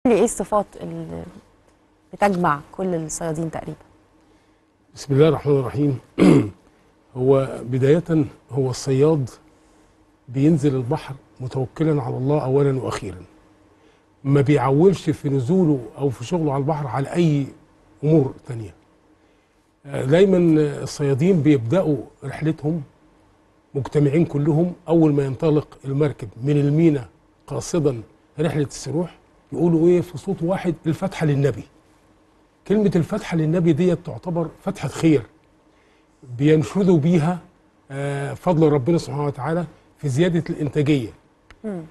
لي ايه الصفات اللي بتجمع كل الصيادين تقريبا بسم الله الرحمن الرحيم هو بداية هو الصياد بينزل البحر متوكلا على الله أولا وأخيرا ما بيعولش في نزوله أو في شغله على البحر على أي أمور تانية آه، دايما الصيادين بيبدأوا رحلتهم مجتمعين كلهم أول ما ينطلق المركب من المينا قاصدا رحلة السروح يقولوا إيه في صوت واحد الفتحة للنبي كلمة الفتحة للنبي ديت تعتبر فتحة خير بينشدوا بيها آه، فضل ربنا سبحانه وتعالى في زيادة الإنتاجية مم.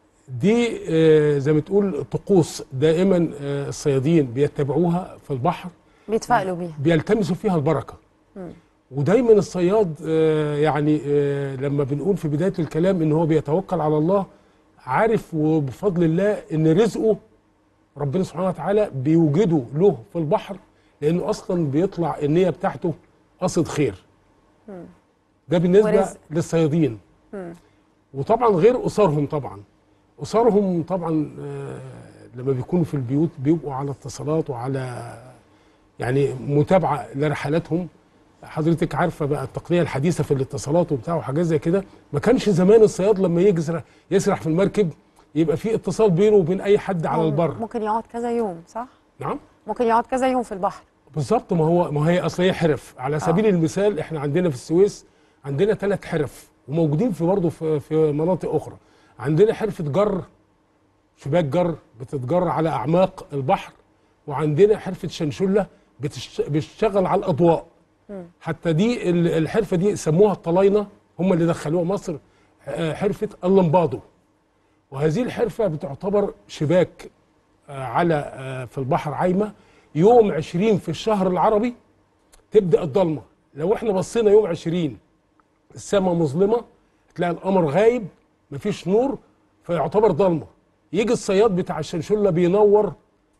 دي آه، زي ما تقول طقوس دائما آه، الصيادين بيتبعوها في البحر بيتفائلوا بيها بيلتمسوا فيها البركة مم. ودايما الصياد آه، يعني آه، لما بنقول في بداية الكلام ان هو بيتوكل على الله عارف وبفضل الله ان رزقه ربنا سبحانه وتعالى بيوجده له في البحر لانه اصلا بيطلع النية بتاعته قصد خير مم. ده بالنسبة ورزق. للصيادين مم. وطبعا غير اسرهم طبعا اسرهم طبعا آه، لما بيكونوا في البيوت بيبقوا على اتصالات وعلى يعني متابعه لرحلاتهم حضرتك عارفه بقى التقنيه الحديثه في الاتصالات وبتاع وحاجات زي كده ما كانش زمان الصياد لما يجزر يسرح في المركب يبقى في اتصال بينه وبين اي حد على هو البر ممكن يقعد كذا يوم صح نعم ممكن يقعد كذا يوم في البحر بالظبط ما هو ما هي اصل هي حرف على سبيل آه. المثال احنا عندنا في السويس عندنا ثلاث حرف وموجودين في برضه في, في مناطق اخرى عندنا حرفه جر شباك جر بتتجر على اعماق البحر وعندنا حرفه شنشله بتش- بتشتغل على الاضواء مم. حتى دي ال- الحرفه دي سموها الطلاينه هم اللي دخلوها مصر آه، حرفه اللمبادو وهذه الحرفه بتعتبر شباك آه، على آه، في البحر عايمه يوم 20 في الشهر العربي تبدا الضلمه لو احنا بصينا يوم 20 السماء مظلمه تلاقي القمر غايب مفيش نور فيعتبر ضلمه يجي الصياد بتاع الشنشله بينور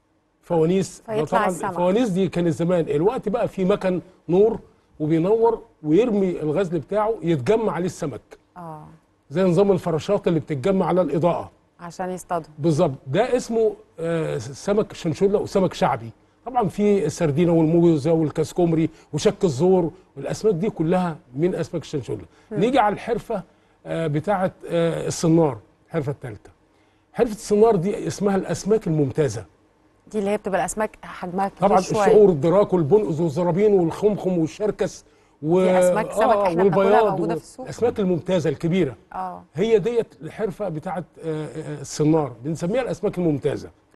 فوانيس فيطلع طبعا السمك. الفوانيس دي كانت زمان الوقت بقى في مكن نور وبينور ويرمي الغزل بتاعه يتجمع عليه السمك اه زي نظام الفراشات اللي بتتجمع على الاضاءه عشان يصطادوا بالظبط ده اسمه آه، سمك شنشله وسمك شعبي طبعا في السردينه والموزه والكاسكومري وشك الزور والاسماك دي كلها من اسماك الشنشله نيجي على الحرفه آه، بتاعه آه، الصنار الحرفه الثالثه حرفه الصنار دي اسمها الاسماك الممتازه دي اللي هي بتبقى الاسماك حجمها كبير طبعا شويه الشعور الدراك والبنقز والزرابين والخمخم والشركس و... دي أسماك سمك إحنا بناكلها والبياض موجودة في السوق. الاسماك الممتازه الكبيره اه هي ديت الحرفه بتاعه آه، آه، الصنار بنسميها الاسماك الممتازه